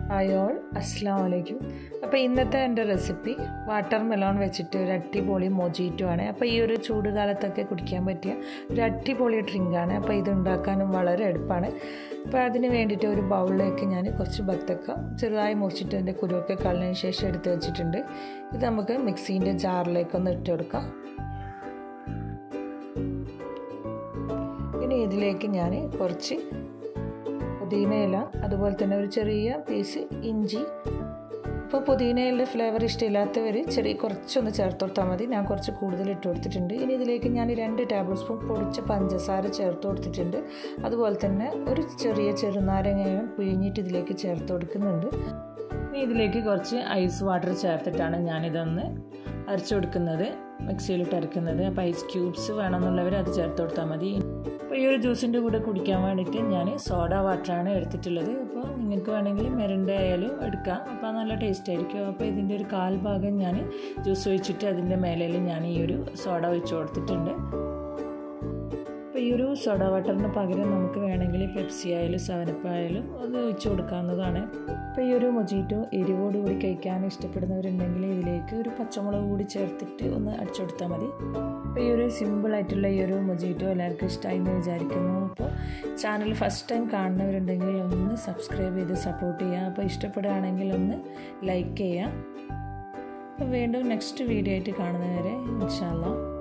hi all അസ്സാം വലൈക്കും അപ്പോൾ ഇന്നത്തെ എൻ്റെ റെസിപ്പി വാട്ടർ മെലോൺ വെച്ചിട്ട് ഒരു അടിപൊളി മൊജീറ്റോ ആണ് അപ്പോൾ ഈ ഒരു ചൂട് കാലത്തൊക്കെ കുടിക്കാൻ പറ്റിയ ഒരു അടിപൊളി ഡ്രിങ്കാണ് അപ്പോൾ ഇത് ഉണ്ടാക്കാനും വളരെ എളുപ്പമാണ് അപ്പോൾ അതിന് വേണ്ടിയിട്ട് ഒരു ബൗളിലേക്ക് ഞാൻ കുറച്ച് ബത്തക്ക ചെറുതായി മുറിച്ചിട്ട് അതിൻ്റെ കുരുവൊക്കെ കളഞ്ഞതിന് ശേഷം എടുത്ത് വെച്ചിട്ടുണ്ട് ഇത് നമുക്ക് മിക്സീൻ്റെ ജാറിലേക്കൊന്ന് ഇട്ട് കൊടുക്കാം ഇനി ഇതിലേക്ക് ഞാൻ കുറച്ച് പുതിനയില അതുപോലെ തന്നെ ഒരു ചെറിയ പീസ് ഇഞ്ചി ഇപ്പോൾ പുതിനയിലെ ഫ്ലേവർ ഇഷ്ടമില്ലാത്തവർ ചെറിയ കുറച്ചൊന്ന് ചേർത്ത് കൊടുത്താൽ മതി ഞാൻ കുറച്ച് കൂടുതൽ ഇട്ട് കൊടുത്തിട്ടുണ്ട് ഇനി ഇതിലേക്ക് ഞാൻ രണ്ട് ടേബിൾ സ്പൂൺ പൊടിച്ച പഞ്ചസാര ചേർത്ത് കൊടുത്തിട്ടുണ്ട് അതുപോലെ തന്നെ ഒരു ചെറിയ ചെറുനാരങ്ങയും പിഴിഞ്ഞിട്ട് ഇതിലേക്ക് ചേർത്ത് കൊടുക്കുന്നുണ്ട് ഇനി ഇതിലേക്ക് കുറച്ച് ഐസ് വാട്ടർ ചേർത്തിട്ടാണ് ഞാനിതൊന്ന് അരച്ചു കൊടുക്കുന്നത് മിക്സിയിലിട്ട് അരക്കുന്നത് അപ്പോൾ ഐസ് ക്യൂബ്സ് വേണമെന്നുള്ളവർ അത് ചേർത്ത് കൊടുത്താൽ മതി അപ്പോൾ ഈ ഒരു ജ്യൂസിൻ്റെ കൂടെ കുടിക്കാൻ വേണ്ടിയിട്ട് ഞാൻ സോഡ വാട്ടറാണ് എടുത്തിട്ടുള്ളത് അപ്പോൾ നിങ്ങൾക്ക് വേണമെങ്കിൽ മെരണ്ട ആയാലും എടുക്കാം അപ്പോൾ നല്ല ടേസ്റ്റ് ആയിരിക്കും അപ്പോൾ ഇതിൻ്റെ ഒരു കാൽ ഭാഗം ഞാൻ ജ്യൂസ് ഒഴിച്ചിട്ട് അതിൻ്റെ മേലയിൽ ഞാൻ ഈ ഒരു സോഡ ഒഴിച്ച് കൊടുത്തിട്ടുണ്ട് അപ്പോൾ ഈ ഒരു സോഡ വാട്ടറിന് പകരം നമുക്ക് വേണമെങ്കിൽ പെപ്സി ആയാലും സെവനപ്പ് ആയാലും അത് ഒഴിച്ച് കൊടുക്കാവുന്നതാണ് അപ്പോൾ ഈ ഒരു മൊജീറ്റോ എരിവോട് കൂടി കഴിക്കാൻ ഇഷ്ടപ്പെടുന്നവരുണ്ടെങ്കിൽ ഇതിലേക്ക് ഒരു പച്ചമുളക് കൂടി ചേർത്തിട്ട് ഒന്ന് അടിച്ചു കൊടുത്താൽ മതി അപ്പോൾ ഈ ഒരു സിമ്പിളായിട്ടുള്ള ഈ ഒരു മൊജീറ്റോ എല്ലാവർക്കും ഇഷ്ടമായി എന്ന് വിചാരിക്കുന്നു അപ്പോൾ ചാനൽ ഫസ്റ്റ് ടൈം കാണുന്നവരുണ്ടെങ്കിൽ ഒന്ന് സബ്സ്ക്രൈബ് ചെയ്ത് സപ്പോർട്ട് ചെയ്യുക അപ്പോൾ ഇഷ്ടപ്പെടുകയാണെങ്കിൽ ഒന്ന് ലൈക്ക് ചെയ്യുക അപ്പോൾ വീണ്ടും നെക്സ്റ്റ് വീഡിയോ ആയിട്ട് കാണുന്നവരെ ഇൻഷാല്ല